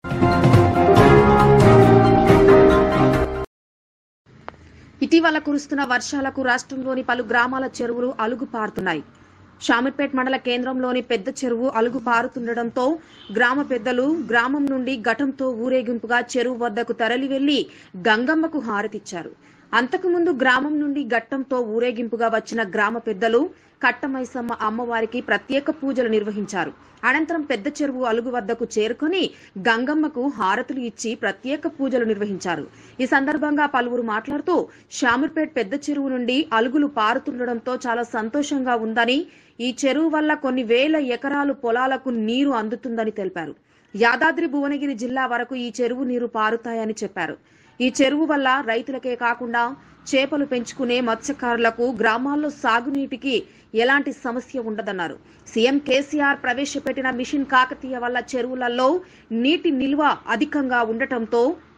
ఇటీవల కురుస్తున్న వర్షాలకు రాష్ట్రంలోని పలు గ్రామాల చెరువులు అలుగు పారుతున్నాయి షామీర్పేట్ మండల కేంద్రంలోని పెద్ద చెరువు అలుగు పారుతుండటంతో గ్రామ పెద్దలు గ్రామం నుండి ఘటంతో ఊరేగింపుగా చెరువు వద్దకు తరలి వెళ్లి గంగమ్మకు హారతిచ్చారు అంతకుముందు గ్రామం నుండి ఘట్టంతో ఊరేగింపుగా వచ్చిన గ్రామ పెద్దలు కట్టమైసమ్మ అమ్మవారికి ప్రత్యేక పూజలు నిర్వహించారు అనంతరం పెద్ద చెరువు అలుగు వద్దకు చేరుకుని గంగమ్మకు హారతులు ఇచ్చి ప్రత్యేక పూజలు నిర్వహించారు ఈ సందర్భంగా పలువురు మాట్లాడుతూ షామీర్పేట్ పెద్ద చెరువు నుండి అలుగులు పారుతుండటంతో చాలా సంతోషంగా ఉందని ఈ చెరువు వల్ల కొన్ని వేల ఎకరాలు పొలాలకు నీరు అందుతుందని తెలిపారు యాదాద్రి భువనగిరి జిల్లా వరకు ఈ చెరువు నీరు పారుతాయని చెప్పారు ఈ చెరువు వల్ల రైతులకే కాకుండా చేపలు పెంచుకునే మత్స్యకారులకు గ్రామాల్లో సాగునీటికి ఎలాంటి సమస్య ఉండదన్నారు సీఎం కేసీఆర్ ప్రవేశపెట్టిన మిషన్ కాకతీయ వల్ల చెరువులలో నీటి నిల్వ అధికంగా ఉండటంతో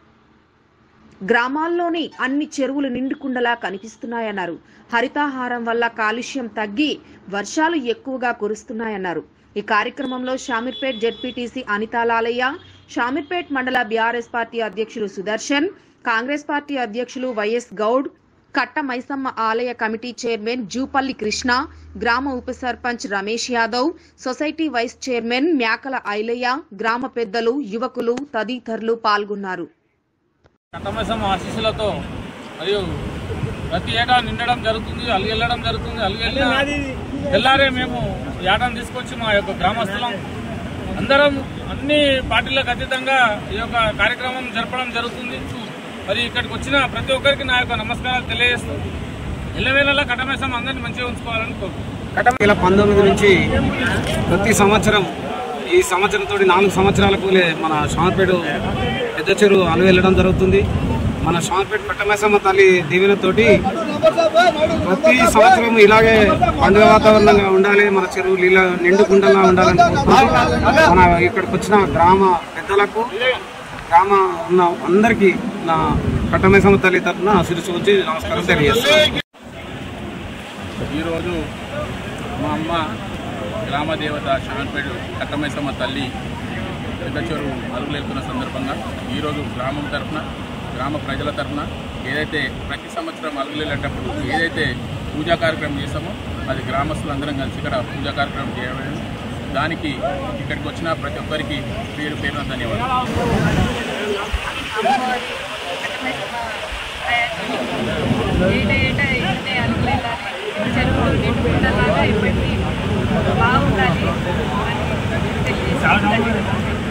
గ్రామాల్లోని అన్ని చెరువులు నిండుకుండలా కనిపిస్తున్నాయన్నారు హరితాహారం వల్ల కాలుష్యం తగ్గి వర్షాలు ఎక్కువగా కురుస్తున్నాయన్నారు ఈ కార్యక్రమంలో షామీర్పేట్ జెడ్పీటీసీ అనితాలాలయ్య షామీర్పేట్ మండల బీఆర్ఎస్ పార్టీ అధ్యక్షులు సుదర్శన్ కాంగ్రెస్ పార్టీ అధ్యక్షులు వైఎస్ గౌడ్ కట్ట మైసమ్మ ఆలయ కమిటీ చైర్మన్ జూపల్లి కృష్ణ గ్రామ ఉప sarpanch Ramesh Yadav society vice chairman Myakala Ailayya గ్రామ పెద్దలు యువకులు తదితరులు పాల్గొన్నారు కట్టమసం ఆశీస్సులతో మరియు ప్రతి ఏటా నిండడం జరుగుతుంది అలిగి వెళ్ళడం జరుగుతుంది అలిగి వెళ్ళిన తెల్లారే మేము ఏటను తీసుకొచ్చి మా యొక్క గ్రామస్తులం అందరం అన్ని పార్టీలకు అతీతంగా ఈ యొక్క కార్యక్రమం జరపడం జరుగుతుంది మరి ఇక్కడికి వచ్చిన ప్రతి ఒక్కరికి నా యొక్క నమస్కారాలు తెలియజేస్తూ ఎల్లవేళలా కట్టమేసం అందరినీ మంచిగా ఉంచుకోవాలని కోరుకుంటున్నాను వేల పంతొమ్మిది నుంచి ప్రతి సంవత్సరం ఈ సంవత్సరంతో నాలుగు సంవత్సరాలకు మన షామర్పేట పెద్ద చెరువు అలు వెళ్ళడం జరుగుతుంది మన షామర్పేట పట్టమేసమ్మ తల్లి దీవెనతోటి ప్రతి సంవత్సరం ఇలాగే పండుగ వాతావరణంగా ఉండాలి మన చెరువు నీళ్ళ నిండుకుండలా ఉండాలని కోరుకుంటూ మన ఇక్కడికి వచ్చిన గ్రామ పెద్దలకు గ్రామ ఉన్న అందరికీ నా పట్టమేసమ్మ తల్లి తరఫున శిరసు వచ్చి నమస్కారం తెలియజేస్తాను ఈరోజు మా అమ్మ గ్రామ దేవత శాంపేట కట్టమైసమ్మ తల్లి పెద్ద చెరువు అరుగులేస్తున్న సందర్భంగా ఈరోజు గ్రామం తరఫున గ్రామ ప్రజల తరఫున ఏదైతే ప్రతి సంవత్సరం అరుగులేటప్పుడు ఏదైతే పూజా కార్యక్రమం చేస్తామో అది గ్రామస్తులందరం కలిసి ఇక్కడ పూజా కార్యక్రమం చేయడం దానికి ఇక్కడికి వచ్చిన ప్రతి ఒక్కరికి పేరు పేరున ధన్యవాదాలు అమ్మవారి ఏట ఏట ఇట్టే అనుకునేలాగా చెరువు నిండుకుండలాగా ఇప్పటికీ బాగుండాలి అని తెలియజేస్తాను